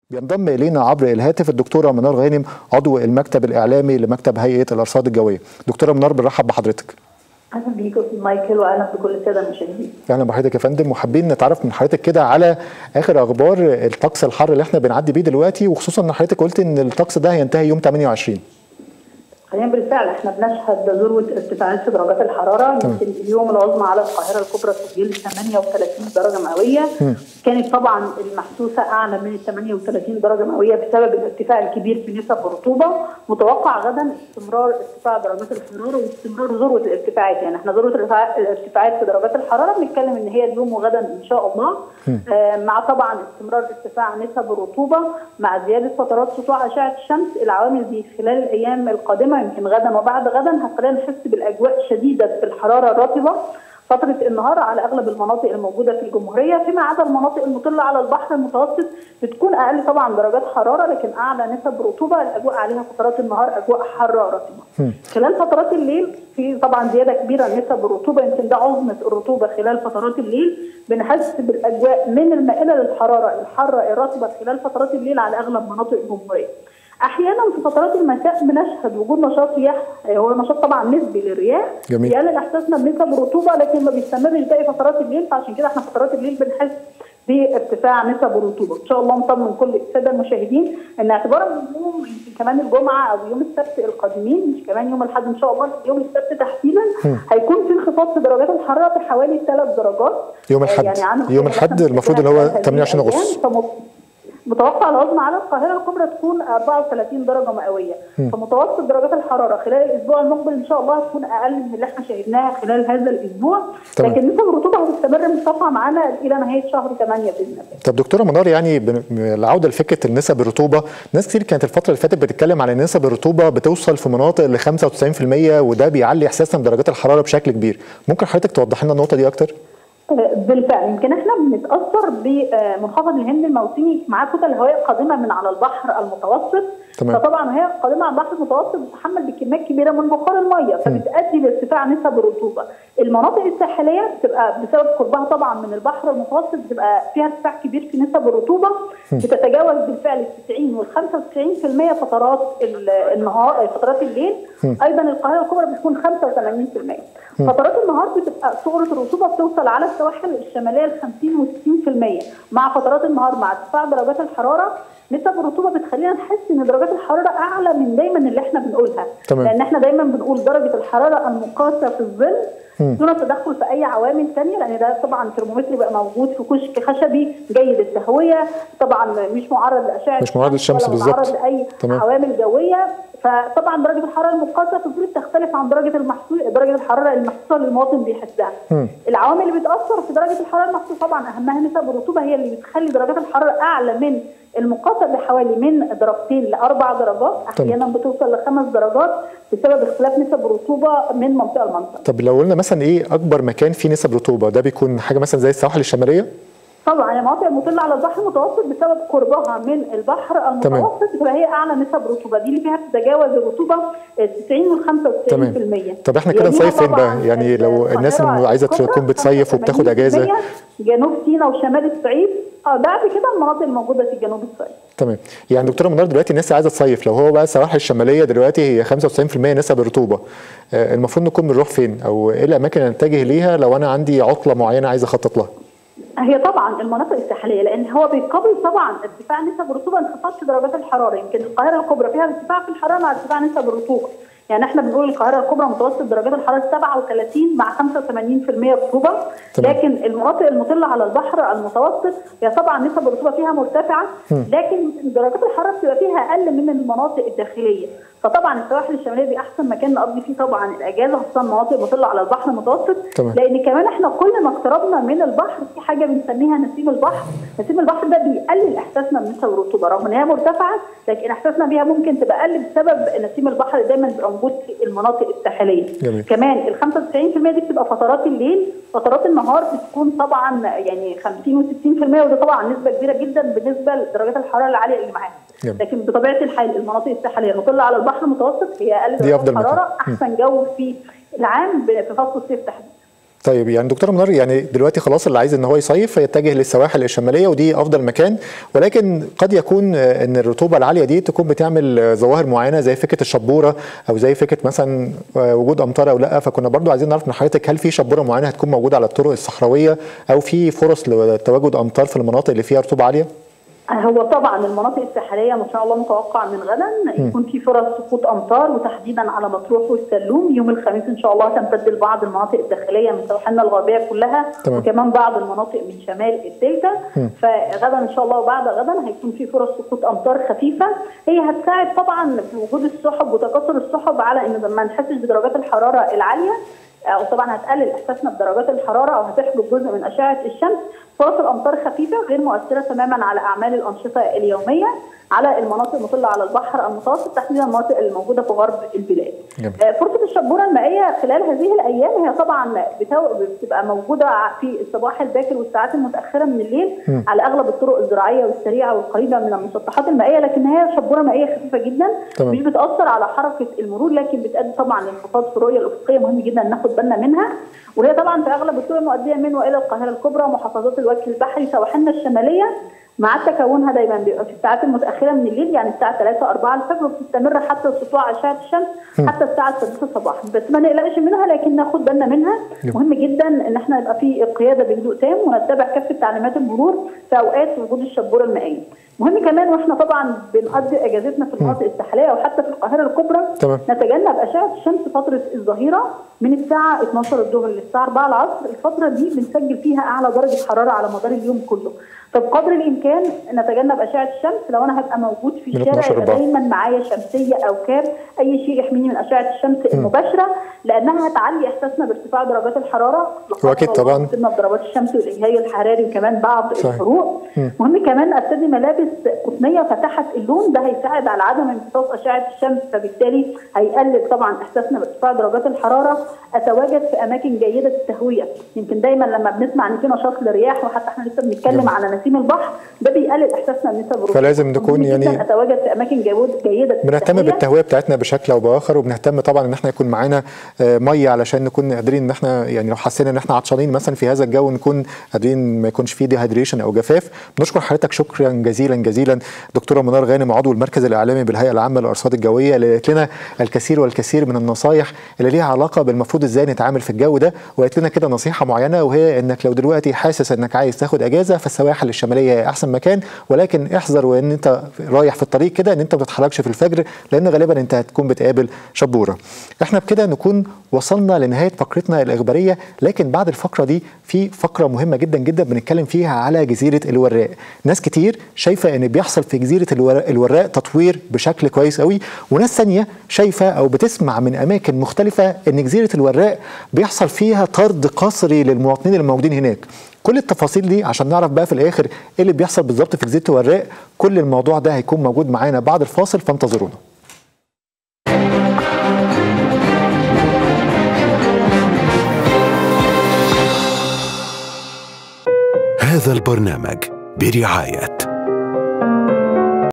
بينضم الينا عبر الهاتف الدكتوره منار غانم عضو المكتب الاعلامي لمكتب هيئه الارصاد الجويه. دكتوره منار بنرحب بحضرتك. اهلا بيكم استاذ مايكل واهلا بكل الساده المشاهدين. اهلا بحضرتك يا فندم وحابين نتعرف من حضرتك كده على اخر اخبار الطقس الحر اللي احنا بنعدي بيه دلوقتي وخصوصا ان حضرتك قلت ان الطقس ده هينتهي يوم 28. خلينا بالفعل احنا بنشهد ذروه ارتفاعات في درجات الحراره يمكن اليوم العظمى على القاهره الكبرى سجلت 38 درجه مئويه كانت طبعا المحسوسه اعلى من 38 درجه مئويه بسبب الارتفاع الكبير في نسب الرطوبه متوقع غدا استمرار ارتفاع درجات الحراره واستمرار ذروه الارتفاعات يعني احنا ذروه الارتفاعات في درجات الحراره بنتكلم ان هي اليوم وغدا ان شاء الله آه مع طبعا استمرار ارتفاع نسب الرطوبه مع زياده فترات سطوع اشعه الشمس العوامل دي خلال الايام القادمه يمكن غدا وبعد غدا هتخلينا نحس بالاجواء شديده الحراره الرطبه فترة النهار على أغلب المناطق الموجودة في الجمهورية فيما عدا المناطق المطلة على البحر المتوسط بتكون أقل طبعا درجات حرارة لكن أعلى نسب رطوبة الأجواء عليها فترات النهار أجواء حارة رطبة. خلال فترات الليل في طبعا زيادة كبيرة نسب الرطوبة يمكن ده عظمة الرطوبة خلال فترات الليل بنحس بالأجواء من المائلة للحرارة الحارة الرطبة خلال فترات الليل على أغلب مناطق الجمهورية. احيانا في فترات المساء بنشهد وجود نشاط رياح هو نشاط طبعا نسبي للرياح جميل. بيقلل احساسنا بنسب الرطوبه لكن ما بيستمرش باقي فترات الليل فعشان كده احنا فترات الليل بنحس بارتفاع نسب الرطوبه ان شاء الله نطمن كل الساده المشاهدين ان اعتبارا من يوم كمان الجمعه او يوم السبت القادمين مش كمان يوم الاحد ان شاء الله يوم السبت تحديدا هيكون في انخفاض في درجات الحراره بحوالي ثلاث درجات يوم الاحد يعني يوم الاحد المفروض اللي هو 28 اغسطس متوقع العظمى على القاهره الكبرى تكون 34 درجه مئويه فمتوسط درجات الحراره خلال الاسبوع المقبل ان شاء الله هتكون اقل من اللي احنا شاهدناها خلال هذا الاسبوع تمام. لكن نسب الرطوبه هتستمر مرتفعه معانا الى نهايه شهر 8 باذن الله طب دكتوره منار يعني العوده لفكره النسب الرطوبه ناس كتير كانت الفتره اللي فاتت بتتكلم على نسب الرطوبه بتوصل في مناطق ل 95% وده بيعلي احساسنا بدرجات الحراره بشكل كبير ممكن حضرتك توضح لنا النقطه دي اكتر بالفعل يمكن احنا بنتاثر بمنخفض الهند الموسمي مع كتل هواء قادمه من على البحر المتوسط تمام. فطبعا وهي قادمه على البحر المتوسط بتتحمل بكميات كبيره من بخار الميه فبتؤدي لارتفاع نسب الرطوبه المناطق الساحليه بتبقى بسبب قربها طبعا من البحر المتوسط بتبقى فيها ارتفاع كبير في نسب الرطوبه بتتجاوز بالفعل ال 90 وال 95% فترات النهار فترات الليل ايضا القاهره الكبرى بتكون 85% فترات النهار بتبقى صوره الرطوبه بتوصل على السواحل الشماليه ل 50 و 60% مع فترات النهار مع ارتفاع درجات الحراره نسب الرطوبه بتخلينا نحس ان درجات الحراره اعلى من دايما اللي احنا بنقولها تمام. لان احنا دايما بنقول درجه الحراره المقاسه في الظل دون تدخل في اي عوامل ثانيه لان ده طبعا ترمومتر يبقى موجود في كشك خشبي جيد التهويه طبعا مش معرض لاشعه مش معرض للشمس بالظبط معرض لاي تمام. عوامل جويه فطبعا درجه الحراره المقاسه في الظل تختلف عن درجه المحسوس درجه الحراره المحسوسه اللي المواطن بيحسها. العوامل اللي بتاثر في درجه الحراره المحسوسه طبعا اهمها نسب الرطوبه هي اللي بتخلي درجات الحراره اعلى من المقاسه بحوالي من درجتين لاربع درجات احيانا بتوصل لخمس درجات بسبب اختلاف نسب الرطوبه من منطقه لمنطقه. طب لو قلنا مثلا ايه اكبر مكان فيه نسب رطوبه ده بيكون حاجه مثلا زي السواحل الشماليه؟ طبعا المناطق المطله على البحر المتوسط بسبب قربها من البحر المتوسط بتبقى هي اعلى نسب رطوبه دي اللي فيها بتتجاوز الرطوبه 90 وال 95% تمام طب احنا كده نصيف فين بقى؟ يعني لو الناس اللي عايزه تكون بتصيف وبتاخد اجازه جنوب سيناء وشمال الصعيد اه بعد كده المناطق الموجوده في جنوب الصعيد تمام يعني دكتوره منار دلوقتي الناس عايزه تصيف لو هو بقى السواحل الشماليه دلوقتي هي 95% نسب الرطوبه آه المفروض نكون بنروح فين او ايه الاماكن اللي نتجه ليها لو انا عندي عطله معينه عايز اخطط لها هي طبعا المناطق الساحليه لان هو بيقابل طبعا ارتفاع نسب الرطوبه انخفاض في درجات الحراره يمكن القاهره الكبرى فيها ارتفاع في الحراره مع ارتفاع نسب الرطوبه يعني احنا بنقول القاهره الكبرى متوسط درجات الحراره 37 مع 85% رطوبه لكن المناطق المطله على البحر المتوسط هي طبعا نسب الرطوبه فيها مرتفعه لكن درجات الحراره بتبقى فيها اقل من المناطق الداخليه فطبعا السواحل الشماليه دي احسن مكان نقضي فيه طبعا الاجازه خصوصا مناطق مطله على البحر المتوسط تمام. لان كمان احنا كل ما اقتربنا من البحر في حاجه بنسميها نسيم البحر نسيم البحر ده بيقلل احساسنا بنسب الرطوبه رغم ان هي مرتفعه لكن احساسنا بيها ممكن تبقى اقل بسبب نسيم البحر اللي دايما بيبقى موجود في المناطق الساحليه جميل. كمان ال 95% دي بتبقى فترات الليل فترات النهار بتكون طبعا يعني 50 و60% وده طبعا نسبه كبيره جدا بالنسبه لدرجات الحراره العاليه اللي معانا جميل. لكن بطبيعه الحال المناطق الساحليه المطله على البحر المتوسط هي اقل دي درجات أفضل مكان. الحراره احسن جو في العام في فصل الصيف تحديدا طيب يعني دكتور منار يعني دلوقتي خلاص اللي عايز ان هو يصيف يتجه للسواحل الشماليه ودي افضل مكان ولكن قد يكون ان الرطوبه العاليه دي تكون بتعمل ظواهر معينه زي فكره الشبوره او زي فكره مثلا وجود امطار او لا فكنا برضو عايزين نعرف من حضرتك هل في شبوره معينه هتكون موجوده على الطرق الصحراويه او في فرص لتواجد امطار في المناطق اللي فيها رطوبه عاليه؟ هو طبعا المناطق الساحليه ما شاء الله متوقع من غدا يكون في فرص سقوط امطار وتحديدا على مطروح والسلوم يوم الخميس ان شاء الله تمتد لبعض المناطق الداخليه من سواحلنا الغربيه كلها تمام. وكمان بعض المناطق من شمال الدلتا فغدا ان شاء الله وبعد غدا هيكون في فرص سقوط امطار خفيفه هي هتساعد طبعا في وجود السحب وتكاثر السحب على ان ما نحسش بدرجات الحراره العاليه او طبعا هتقلل احساسنا بدرجات الحراره او هتحجب جزء من اشعه الشمس فرص الامطار خفيفه غير مؤثره تماما على اعمال الانشطه اليوميه على المناطق المطله على البحر المتوسط تحديدا المناطق الموجوده في غرب البلاد. جميل. فرصه الشبوره المائيه خلال هذه الايام هي طبعا بتبقى موجوده في الصباح الباكر والساعات المتاخره من الليل م. على اغلب الطرق الزراعيه والسريعه والقريبه من المسطحات المائيه لكن هي شبوره مائيه خفيفه جدا تمام. مش بتاثر على حركه المرور لكن بتؤدي طبعا لانخفاض في الرؤيه الافقيه مهم جدا ناخد بالنا منها وهي طبعا في اغلب الطرق المؤديه من والى القاهره الكبرى محافظات الوجه البحري سواحلنا الشماليه مع تكونها دايما بيبقى في الساعات المتاخره من الليل يعني الساعه 3 4 الفجر وبتستمر حتى سطوع اشعه الشمس حتى الساعه 6 صباحا بس ما نقلقش منها لكن ناخد بالنا منها مهم جدا ان احنا نبقى في قياده بهدوء تام ونتبع كافه تعليمات المرور في اوقات وجود الشبوره المائيه. مهم كمان واحنا طبعا بنقضي اجازتنا في المناطق الساحليه او حتى في القاهره الكبرى تمام. نتجنب اشعه الشمس فتره الظهيره من الساعه 12 الظهر للساعه 4 العصر الفتره دي بنسجل فيها اعلى درجه حراره على مدار اليوم كله فبقدر الامكان نتجنب اشعه الشمس لو انا هبقى موجود في من الشارع 12 يبقى لأربعة. دايما معايا شمسيه او كاب اي شيء يحميني من اشعه الشمس المباشره لانها هتعلي احساسنا بارتفاع درجات الحراره وأكيد طبعاً. بتصيبنا بضربات الشمس والاجهاد الحراري وكمان بعض صحيح. الحروق مم. مهم كمان ارتدي ملابس قطنيه فتحت اللون ده هيساعد على عدم امتصاص اشعه الشمس فبالتالي هيقلل طبعا احساسنا بارتفاع درجات الحراره اتواجد في اماكن جيده التهويه يمكن دايما لما بنسمع ان في نشاط للرياح وحتى احنا لسه بنتكلم جميل. على نسيم البحر ده بيقلل احساسنا بنسب الرطوبه فلازم نكون مهم يعني- جداً اتواجد في اماكن جيده جيده بنهتم التهوية. بالتهويه بتاعتنا بشكل او باخر وبنهتم طبعا ان احنا يكون معانا آه، ميه علشان نكون قادرين ان احنا يعني لو حسينا ان احنا عطشانين مثلا في هذا الجو نكون قادرين ما يكونش فيه ديهايدريشن او جفاف بنشكر حضرتك شكرا جزيلا جزيلا دكتوره منار غانم عضو المركز الاعلامي بالهيئه العامه للارصاد الجويه اللي قالت لنا الكثير والكثير من النصايح اللي ليها علاقه بالمفروض ازاي نتعامل في الجو ده وقالت لنا كده نصيحه معينه وهي انك لو دلوقتي حاسس انك عايز تاخد اجازه فالسواحل الشماليه هي احسن مكان ولكن احذر وان انت رايح في الطريق كده ان انت ما تتحركش في الفجر لان غالبا انت هتكون بتقابل شبوره. احنا بكده نكون وصلنا لنهايه فقرتنا الاخباريه لكن بعد الفقره دي في فقره مهمه جدا جدا بنتكلم فيها على جزيره الوراق. ناس كتير شايفه ان بيحصل في جزيره الوراق, الوراق تطوير بشكل كويس قوي وناس ثانيه شايفه او بتسمع من اماكن مختلفه ان جزيره الوراق بيحصل فيها طرد قسري للمواطنين اللي موجودين هناك. كل التفاصيل دي عشان نعرف بقى في الاخر ايه اللي بيحصل بالظبط في جزيره الوراق كل الموضوع ده هيكون موجود معانا بعد الفاصل فانتظرونا هذا البرنامج برعاية